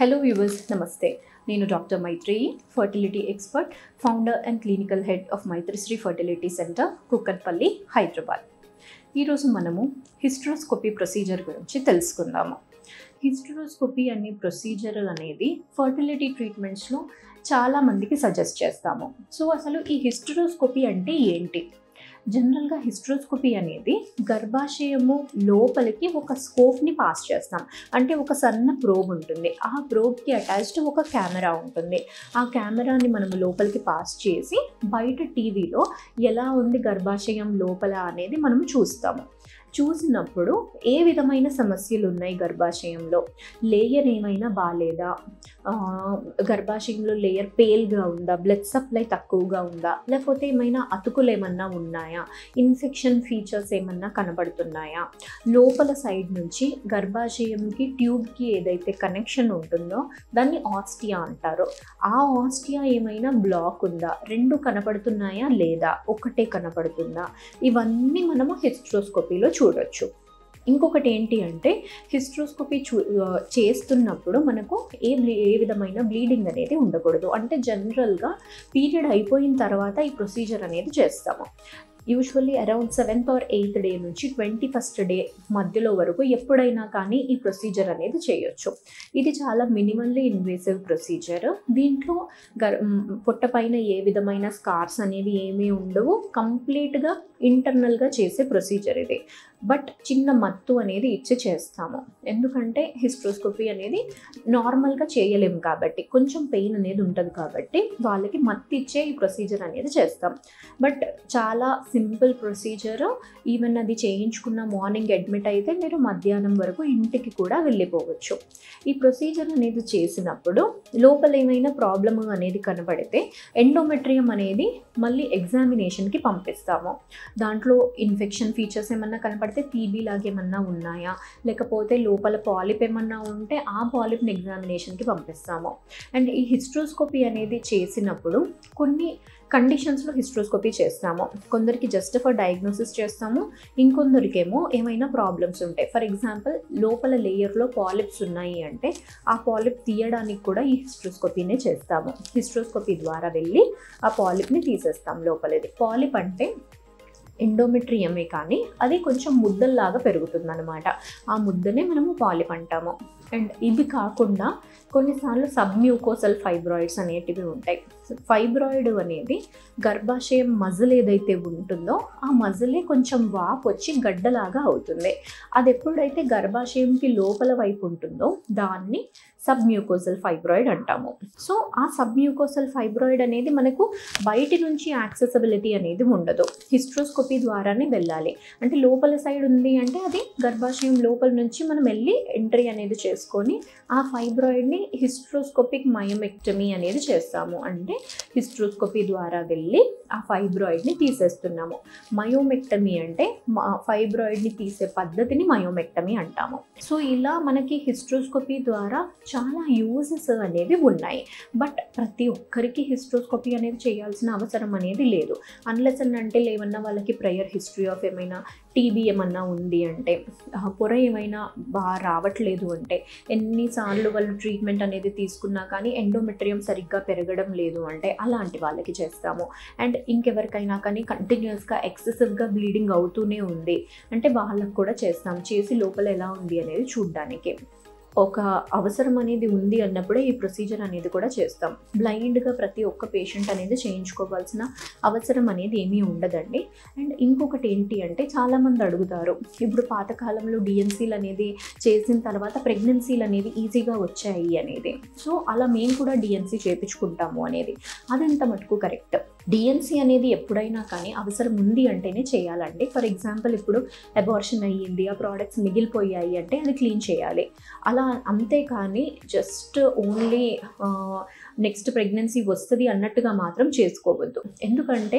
hello viewers నమస్తే నేను doctor Maithri fertility expert founder and clinical head of Maithrisri fertility centre Kukatpally Hyderabad ఈరోజు మనము హిస్ట్రోస్కోపీ ప్రొసీజర్ గురించి తెలుసుకుందాము హిస్ట్రోస్కోపీ అనే ప్రొసీజర్ అనేది ఫర్టిలిటీ ట్రీట్మెంట్స్లో చాలా మందికి సజెస్ట్ చేస్తాము సో అసలు ఈ హిస్ట్రోస్కోపీ అంటే ఏంటి జనరల్గా హిస్ట్రోస్కోపీ అనేది గర్భాశయము లోపలికి ఒక స్కోప్ని పాస్ చేస్తాం అంటే ఒక సన్న ప్రోబ్ ఉంటుంది ఆ ప్రోబ్కి అటాచ్డ్ ఒక కెమెరా ఉంటుంది ఆ కెమెరాని మనము లోపలికి పాస్ చేసి బయట టీవీలో ఎలా ఉంది గర్భాశయం లోపల అనేది మనం చూస్తాము చూసినప్పుడు ఏ విధమైన సమస్యలు ఉన్నాయి గర్భాశయంలో లేయర్ ఏమైనా బాగాలేదా ఆ, గర్భాశయంలో లేయర్ పేల్గా ఉందా బ్లడ్ సప్లై తక్కువగా ఉందా లేకపోతే ఏమైనా అతుకులు ఏమన్నా ఉన్నాయా ఇన్ఫెక్షన్ ఫీచర్స్ ఏమన్నా కనబడుతున్నాయా లోపల సైడ్ నుంచి గర్భాశయంకి ట్యూబ్కి ఏదైతే కనెక్షన్ ఉంటుందో దాన్ని ఆస్టియా అంటారు ఆ ఆస్టియా ఏమైనా బ్లాక్ ఉందా రెండు కనపడుతున్నాయా లేదా ఒకటే కనపడుతుందా ఇవన్నీ మనము హిస్ట్రోస్కోపీలో చూడొచ్చు ఇంకొకటి ఏంటి అంటే హిస్ట్రోస్కోపీ చూ ఆ, చేస్తున్నప్పుడు మనకు ఏ బ్లీ ఏ విధమైన బ్లీడింగ్ అనేది ఉండకూడదు అంటే జనరల్గా పీరియడ్ అయిపోయిన తర్వాత ఈ ప్రొసీజర్ అనేది చేస్తాము usually around seventh or eighth day నుంచి ట్వంటీ ఫస్ట్ డే మధ్యలో వరకు ఎప్పుడైనా కానీ ఈ ప్రొసీజర్ అనేది చేయొచ్చు ఇది చాలా మినిమల్లీ ఇన్వేసివ్ ప్రొసీజర్ దీంట్లో గర్ మ్, పొట్ట పైన ఏ విధమైన స్కార్స్ అనేవి ఏమీ ఉండవు కంప్లీట్గా ఇంటర్నల్గా చేసే ప్రొసీజర్ ఇది బట్ చిన్న మత్తు అనేది ఇచ్చి చేస్తాము ఎందుకంటే హిస్ట్రోస్కోపీ అనేది నార్మల్గా చేయలేము కాబట్టి కొంచెం పెయిన్ అనేది ఉంటుంది కాబట్టి వాళ్ళకి మత్తు ఇచ్చే ఈ ప్రొసీజర్ అనేది చేస్తాం బట్ చాలా సింపుల్ ప్రొసీజర్ ఈవెన్ అది చేయించుకున్న మార్నింగ్ అడ్మిట్ అయితే మీరు మధ్యాహ్నం వరకు ఇంటికి కూడా వెళ్ళిపోవచ్చు ఈ ప్రొసీజర్ అనేది చేసినప్పుడు లోపల ఏమైనా ప్రాబ్లమ్ అనేది కనబడితే ఎండోమెట్రియం అనేది మళ్ళీ ఎగ్జామినేషన్కి పంపిస్తాము దాంట్లో ఇన్ఫెక్షన్ ఫీచర్స్ ఏమన్నా కనపడితే టీబీ లాగేమన్నా ఉన్నాయా లేకపోతే లోపల పాలిప్ ఏమన్నా ఉంటే ఆ పాలిప్ని ఎగ్జామినేషన్కి పంపిస్తాము అండ్ ఈ హిస్ట్రోస్కోపీ అనేది చేసినప్పుడు కొన్ని కండిషన్స్లో హిస్ట్రోస్కోపీ చేస్తాము కొందరికి జస్ట్ ఫర్ డయాగ్నోసిస్ చేస్తాము ఇంకొందరికేమో ఏమైనా ప్రాబ్లమ్స్ ఉంటాయి ఫర్ ఎగ్జాంపుల్ లోపల లేయర్లో పాలిప్స్ ఉన్నాయి అంటే ఆ పాలిప్ తీయడానికి కూడా ఈ హిస్ట్రోస్కోపీనే చేస్తాము హిస్ట్రోస్కోపీ ద్వారా వెళ్ళి ఆ పాలిప్ని తీసేస్తాం లోపలిది పాలిప్ అంటే ఎండోమెట్రియమే కానీ అది కొంచెం ముద్దల్లాగా పెరుగుతుంది అనమాట ఆ ముద్దనే మనము పాలిప్ అంటాము అండ్ ఇవి కాకుండా కొన్నిసార్లు సబ్మ్యూకోసల్ ఫైబ్రాయిడ్స్ అనేటివి ఉంటాయి ఫైబ్రాయిడ్ అనేది గర్భాశయం మజిల్ ఏదైతే ఉంటుందో ఆ మజిలే కొంచెం వాపు వచ్చి గడ్డలాగా అవుతుంది అది ఎప్పుడైతే గర్భాశయంకి లోపల వైపు ఉంటుందో దాన్ని సబ్మ్యూకోసల్ ఫైబ్రాయిడ్ అంటాము సో ఆ సబ్మ్యూకోసల్ ఫైబ్రాయిడ్ అనేది మనకు బయటి నుంచి యాక్సెసిబిలిటీ అనేది ఉండదు హిస్ట్రోస్కోపీ ద్వారానే వెళ్ళాలి అంటే లోపల సైడ్ ఉంది అంటే అది గర్భాశయం లోపల నుంచి మనం వెళ్ళి ఎంట్రీ అనేది చేసుకొని ఆ ఫైబ్రాయిడ్ని హిస్ట్రోస్కోపిక్ మయోమెక్టమీ అనేది చేస్తాము అంటే హిస్ట్రోస్కోపీ ద్వారా వెళ్ళి ఆ ఫైబ్రాయిడ్ని తీసేస్తున్నాము మయోమెక్టమీ అంటే ఫైబ్రాయిడ్ని తీసే పద్ధతిని మయోమెక్టమీ అంటాము సో ఇలా మనకి హిస్ట్రోస్కోపీ ద్వారా చాలా యూజెస్ అనేవి ఉన్నాయి బట్ ప్రతి ఒక్కరికి హిస్ట్రోస్కోపీ అనేది చేయాల్సిన అవసరం అనేది లేదు అన్లెస్ అని అంటే ఏమన్నా వాళ్ళకి ప్రయర్ హిస్టరీ ఆఫ్ ఏమైనా టీబీ ఏమన్నా ఉంది అంటే ఆ, పొర ఏమైనా బాగా రావట్లేదు అంటే ఎన్నిసార్లు వాళ్ళు ట్రీట్మెంట్ అనేది తీసుకున్నా కానీ ఎండోమెట్రియం సరిగ్గా పెరగడం లేదు అంటే అలాంటి వాళ్ళకి చేస్తాము అండ్ ఇంకెవరికైనా కానీ కంటిన్యూస్గా ఎక్సెసివ్గా బ్లీడింగ్ అవుతూనే ఉంది అంటే వాళ్ళకు కూడా చేస్తాం చేసి లోపల ఎలా ఉంది అనేది చూడ్డానికి ఒక అవసరం అనేది ఉంది అన్నప్పుడే ఈ ప్రొసీజర్ అనేది కూడా చేస్తాం బ్లైండ్గా ప్రతి ఒక్క పేషెంట్ అనేది చేయించుకోవాల్సిన అవసరం అనేది ఏమీ ఉండదండి అండ్ ఇంకొకటి ఏంటి అంటే చాలామంది అడుగుతారు ఇప్పుడు పాతకాలంలో డిఎన్సీలు అనేది చేసిన తర్వాత ప్రెగ్నెన్సీలు అనేవి ఈజీగా వచ్చాయి అనేది సో అలా మేము కూడా డిఎన్సీ చేయించుకుంటాము అనేది అదంత మటుకు కరెక్ట్ డిఎన్సీ అనేది ఎప్పుడైనా కానీ అవసరం ఉంది అంటేనే చేయాలండి ఫర్ ఎగ్జాంపుల్ ఇప్పుడు అబార్షన్ అయ్యింది ఆ ప్రోడక్ట్స్ మిగిలిపోయాయి అంటే అది క్లీన్ చేయాలి అలా అంతేకాని జస్ట్ ఓన్లీ నెక్స్ట్ ప్రెగ్నెన్సీ వస్తుంది అన్నట్టుగా మాత్రం చేసుకోవద్దు ఎందుకంటే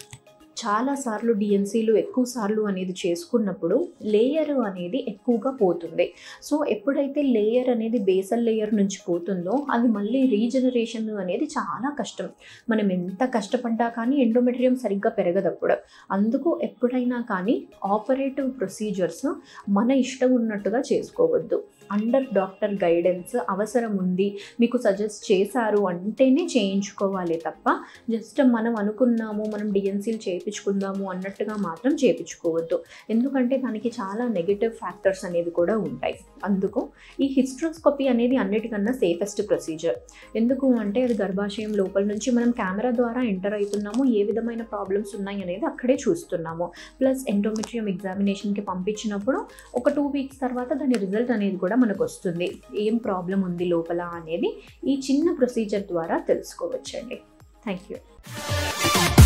చాలాసార్లు డిఎన్సీలు ఎక్కువ సార్లు అనేది చేసుకున్నప్పుడు లేయర్ అనేది ఎక్కువగా పోతుంది సో ఎప్పుడైతే లేయర్ అనేది బేసల్ లేయర్ నుంచి పోతుందో అది మళ్ళీ రీజనరేషన్ అనేది చాలా కష్టం మనం ఎంత కష్టపడ్డా కానీ ఎండోమెట్రియం సరిగ్గా పెరగదప్పుడు అందుకు ఎప్పుడైనా కానీ ఆపరేటివ్ ప్రొసీజర్స్ మన ఇష్టం ఉన్నట్టుగా చేసుకోవద్దు అండర్ డాక్టర్ గైడెన్స్ అవసరం ఉంది మీకు సజెస్ట్ చేశారు అంటేనే చేయించుకోవాలి తప్ప జస్ట్ మనం అనుకున్నాము మనం డిఎన్సీలు చేయించుకుందాము అన్నట్టుగా మాత్రం చేయించుకోవద్దు ఎందుకంటే దానికి చాలా నెగిటివ్ ఫ్యాక్టర్స్ అనేవి కూడా ఉంటాయి అందుకు ఈ హిస్ట్రోస్కోపీ అనేది అన్నిటికన్నా సేఫెస్ట్ ప్రొసీజర్ ఎందుకు అంటే అది గర్భాశయం లోపల నుంచి మనం కెమెరా ద్వారా ఎంటర్ అవుతున్నాము ఏ విధమైన ప్రాబ్లమ్స్ ఉన్నాయి అనేది అక్కడే చూస్తున్నాము ప్లస్ ఎండోమెట్రియం ఎగ్జామినేషన్కి పంపించినప్పుడు ఒక టూ వీక్స్ తర్వాత దాని రిజల్ట్ అనేది కూడా మనకు వస్తుంది ఏం ప్రాబ్లం ఉంది లోపల అనేది ఈ చిన్న ప్రొసీజర్ ద్వారా తెలుసుకోవచ్చండి థ్యాంక్ యూ